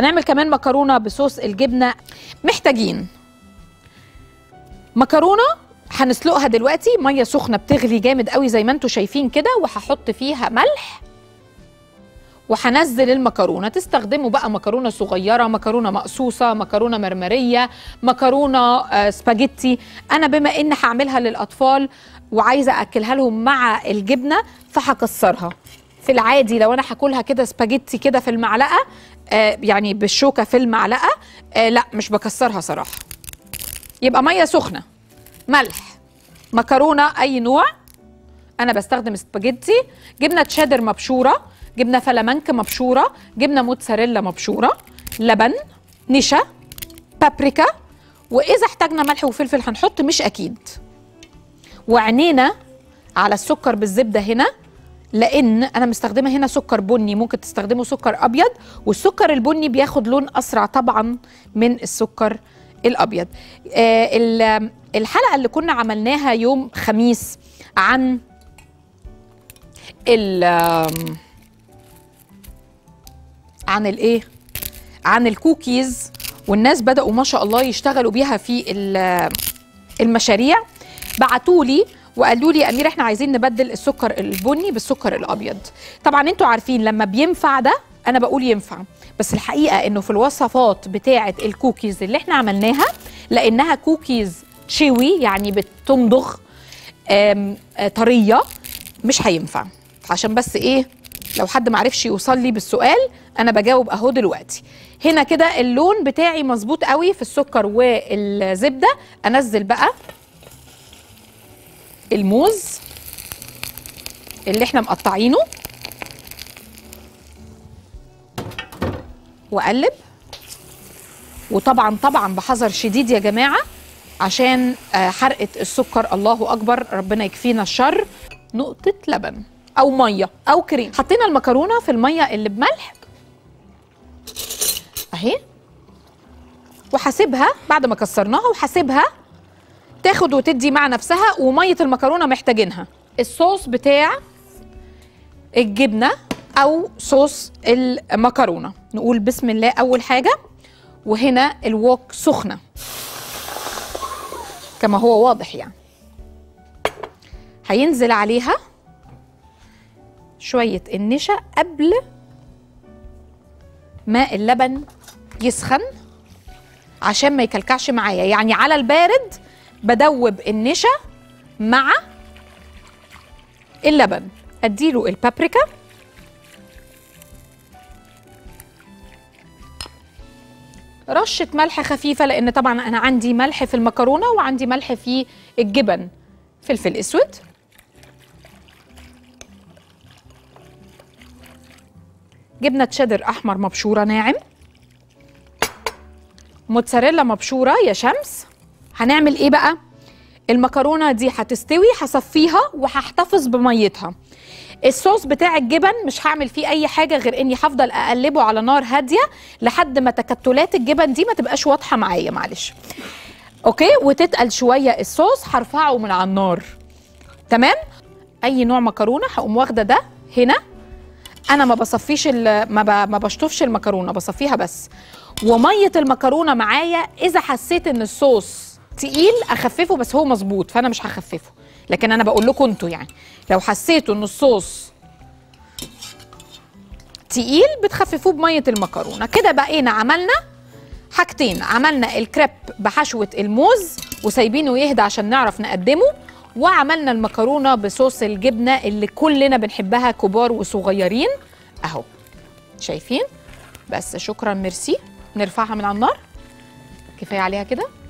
هنعمل كمان مكرونه بصوص الجبنه محتاجين مكرونه هنسلقها دلوقتي ميه سخنه بتغلي جامد قوي زي ما انتم شايفين كده وهحط فيها ملح وهنزل المكرونه تستخدموا بقى مكرونه صغيره مكرونه مقصوصه مكرونه مرمريه مكرونه آه، سباجيتي انا بما ان هعملها للاطفال وعايزه اكلها لهم مع الجبنه فهكسرها في العادي لو انا هاكلها كده سباجيتي كده في المعلقه آه يعني بالشوكه في المعلقه آه لا مش بكسرها صراحه يبقى ميه سخنه ملح مكرونه اي نوع انا بستخدم سباجيتي جبنه تشيدر مبشوره جبنه فلامنك مبشوره جبنه موتزاريلا مبشوره لبن نشا بابريكا واذا احتاجنا ملح وفلفل هنحط مش اكيد وعينينا على السكر بالزبده هنا لان انا مستخدمه هنا سكر بني ممكن تستخدموا سكر ابيض والسكر البني بياخد لون اسرع طبعا من السكر الابيض آه ال- الحلقه اللي كنا عملناها يوم خميس عن ال آم، عن الايه عن الكوكيز والناس بداوا ما شاء الله يشتغلوا بيها في ال- المشاريع بعتوا لي وقالوا لي يا امير احنا عايزين نبدل السكر البني بالسكر الابيض طبعا انتوا عارفين لما بينفع ده انا بقول ينفع بس الحقيقه انه في الوصفات بتاعه الكوكيز اللي احنا عملناها لانها كوكيز تشيوي يعني بتمضغ آم، آه، طريه مش هينفع عشان بس ايه لو حد معرفش يوصل لي بالسؤال انا بجاوب اهو دلوقتي هنا كده اللون بتاعي مظبوط قوي في السكر والزبده انزل بقى الموز اللي احنا مقطعينه واقلب وطبعا طبعا بحذر شديد يا جماعه عشان آه، حرقه السكر الله اكبر ربنا يكفينا الشر نقطه لبن او ميه او كريم حطينا المكرونه في الميه اللي بملح اهي وحاسبها بعد ما كسرناها وحاسبها تاخد وتدي مع نفسها وميه المكرونه محتاجينها الصوص بتاع الجبنه او صوص المكرونه نقول بسم الله اول حاجه وهنا الوok سخنه كما هو واضح يعني هينزل عليها شويه النشا قبل ما اللبن يسخن عشان ما يكلكعش معايا يعني على البارد بدوب النشا مع اللبن اديله البابريكا رشة ملح خفيفة لأن طبعا أنا عندي ملح في المكرونة وعندي ملح في الجبن فلفل أسود جبنة تشيدر أحمر مبشورة ناعم موتزاريلا مبشورة يا شمس هنعمل إيه بقى؟ المكرونة دي هتستوي هصفيها وهحتفظ بميتها الصوص بتاع الجبن مش هعمل فيه اي حاجه غير اني هفضل اقلبه على نار هاديه لحد ما تكتلات الجبن دي ما تبقاش واضحه معايا معلش اوكي وتتقل شويه الصوص هرفعه من على النار تمام اي نوع مكرونه هقوم واخده ده هنا انا ما بصفيش ال- ما, ب... ما بشطفش المكرونه بصفيها بس وميه المكرونه معايا اذا حسيت ان الصوص تقيل اخففه بس هو مظبوط فانا مش هخففه لكن انا بقول لكم انتوا يعني لو حسيتوا ان الصوص تقيل بتخففوه بميه المكرونه كده بقينا عملنا حاجتين عملنا الكريب بحشوه الموز وسايبينه يهدى عشان نعرف نقدمه وعملنا المكرونه بصوص الجبنه اللي كلنا بنحبها كبار وصغيرين اهو شايفين بس شكرا ميرسي نرفعها من على النار كفايه عليها كده